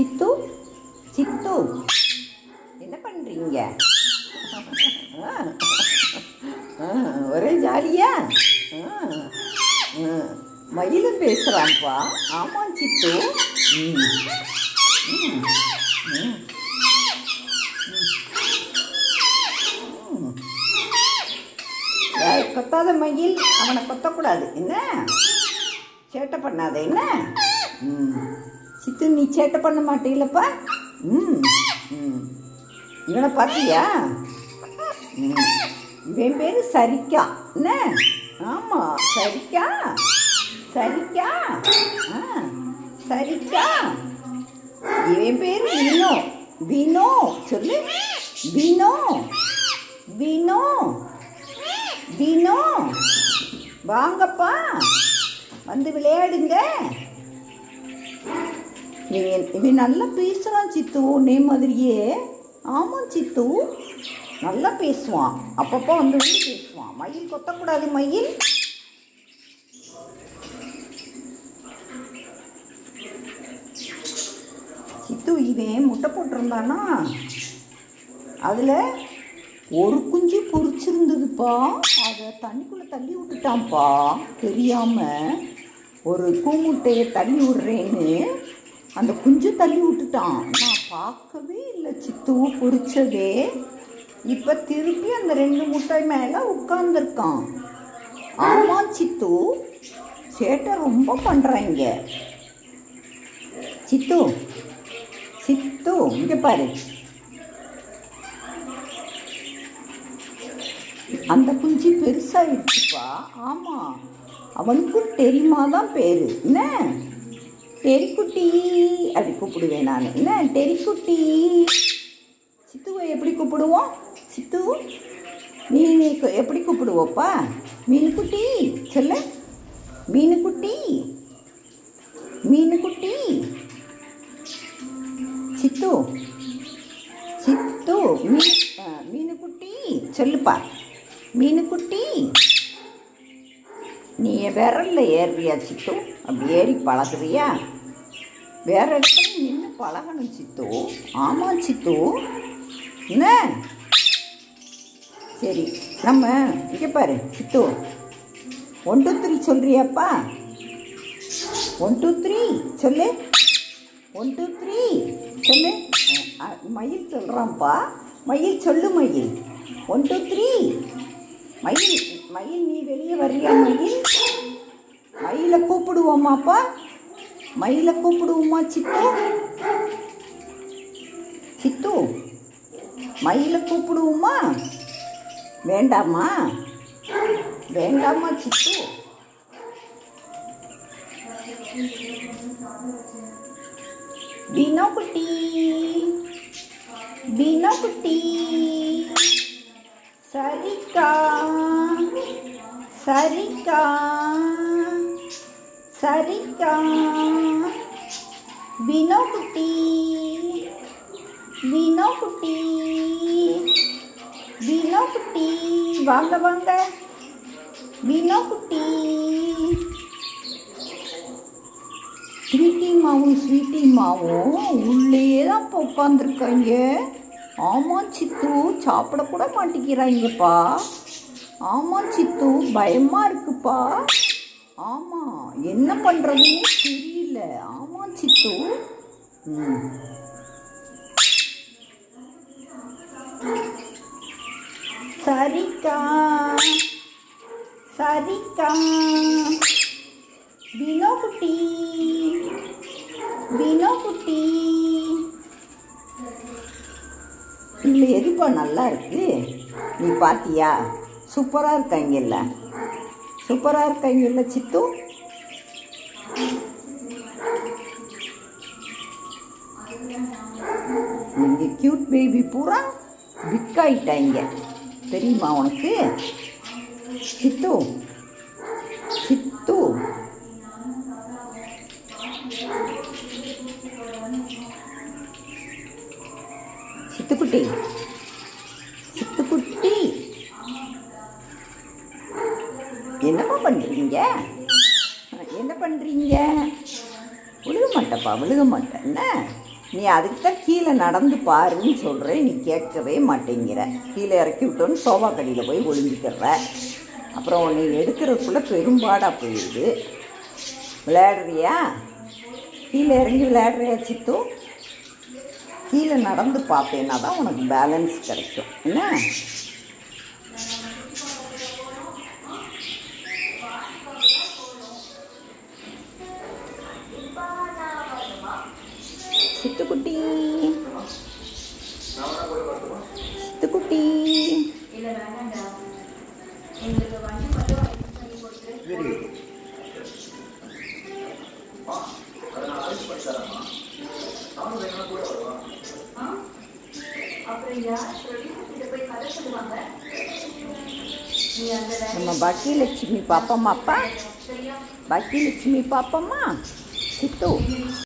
சித்து சித்து என்ன பண்றீங்க ஆ, ஆ, ஒரே ஜாலியா ஆ, ஆ, மயிலும் பேசுறான்ப்பா ஆமா சித்து ம், ம், ம், ம். ஏய், கொத்தாத மயில் அவனை கொத்தக்கூடாது என்ன சேட்டை பண்ணாத என்ன ம் சித்து நீ சேட்டை பண்ண மாட்டீங்களப்பா ம் ம் இவனை பார்த்தியா ம் இவன் பேர் சரிக்கா என்ன ஆமாம் சரிக்கா சரிக்கா ஆ சரிக்கா இவன் பேர் வினோ வினோ சொல்லு வினோ வினோ வினோ வாங்கப்பா வந்து விளையாடுங்க இவன் இவன் நல்லா பேசுகிறான் சித்து உன்னே மாதிரியே ஆமாம் சித்து நல்லா பேசுவான் அப்பப்போ வந்து வந்து பேசுவான் மயில் கொத்தக்கூடாது மயில் சித்து இவன் முட்டை போட்டிருந்தானா அதில் ஒரு குஞ்சு பொரிச்சிருந்ததுப்பா அதை தண்ணிக்குள்ளே தள்ளி விட்டுட்டான்ப்பா தெரியாமல் ஒரு கூமுட்டையை தள்ளி விடுறேன்னு அந்த குஞ்சு தள்ளி விட்டுட்டான் நான் பார்க்கவே இல்லை சித்து பொரிச்சதே இப்போ திருப்பி அந்த ரெண்டு முட்டை மேலே உட்காந்துருக்கான் ஆமாம் சித்து சேட்டை ரொம்ப பண்ணுறாங்க சித்து சித்து இங்கே பாரு அந்த குஞ்சு பெருசாகிடுச்சுப்பா ஆமாம் அவனுக்கும் தெரியுமா தான் பேர் என்ன டெரிக்குட்டி அப்படி கூப்பிடுவேன் நான் என்ன டெரிக்குட்டி சித்துவை எப்படி கூப்பிடுவோம் சித்து நீ நீ கு- எப்படி கூப்பிடுவோப்பா மீனுக்குட்டி சொல்ல மீனுக்குட்டி மீனுக்குட்டி சித்து சித்து மீன் ஆ, மீனுக்குட்டி சொல்லுப்பா மீனுக்குட்டி நீ விரல்ல ஏறுறியா சித்து அப்படி ஏறி பழகுறியா வேற இடத்துல நின்று பழகணும் சித்து ஆமாம் சித்து என்ன சரி நம்ம இங்கே பாரு சித்து ஒன் டூ த்ரீ சொல்றியாப்பா ஒன் டூ த்ரீ சொல்லு ஒன் டூ த்ரீ சொல்லு அ, அ, மயில் சொல்கிறான்ப்பா மயில் சொல்லு மயில் ஒன் டூ த்ரீ மயில் மயில் நீ வெளியே வர்றியா மயில் மயிலை கூப்பிடுவோமாப்பா மயிலை கூப்பிடுவோமா சித்து சித்து மயிலை கூப்பிடுவோமா வேண்டாமா வேண்டாமா சித்து பீனோ குட்டி பீனோ குட்டி சரிக்கா சரிக்கா சரிக்கா பீனோ குட்டி பீனோ குட்டி பீனோ குட்டி வாங்க வாங்க பீனோ குட்டி ஸ்வீட்டி மாவும் ஸ்வீட்டி மாவும் உள்ளே தான் இப்போ உட்காந்துருக்காங்க ஆமாம் சித்து சாப்பிடக்கூட மாட்டேங்கிறாங்கப்பா ஆமாம் சித்து பயமாக இருக்குப்பா ஆமாம் என்ன பண்ணுறதுன்னு தெரியல ஆமாம் சித்து ம் சரிக்கா சரிக்கா பீனோ குட்டி பீனோ குட்டி இல்லை எதுப்பா நல்லா இருக்கு நீ பாத்தியா சூப்பராக இருக்காங்கல்ல சூப்பராக இருக்காங்கல்ல சித்து இங்கே கியூட் பேபி பூரா பிக் ஆயிட்டாங்க தெரியுமா உனக்கு சித்து சித்து சித்துக்குட்டி சித்துக்குட்டி என்னப்பா பண்ணுறீங்க என்ன பண்ணுறீங்க விழுக மாட்டேப்பா விழுக மாட்டேன் என்ன நீ அதுக்கு தான் கீழே நடந்து பாருன்னு சொல்கிறேன் நீ கேட்கவே மாட்டேங்கிற கீழே இறக்கி விட்டோன்னு சோபா கடியில் போய் ஒளிஞ்சிக்கிற அப்புறம் உன்னை எடுக்கிறதுக்குள்ளே பெரும்பாடாக போயிடுது விளையாடுறியா கீழே இறங்கி விளையாடுறியா சித்து கீழே நடந்து பார்ப்பேன்னா தான் உனக்கு பேலன்ஸ் கிடைக்கும் என்ன சித்துக்குட்டி சித்துக்குட்டி நம்ம பாக்கியலட்சுமி பாப்பம்மாப்பா பாக்கியலட்சுமி பாப்பம்மா சித்து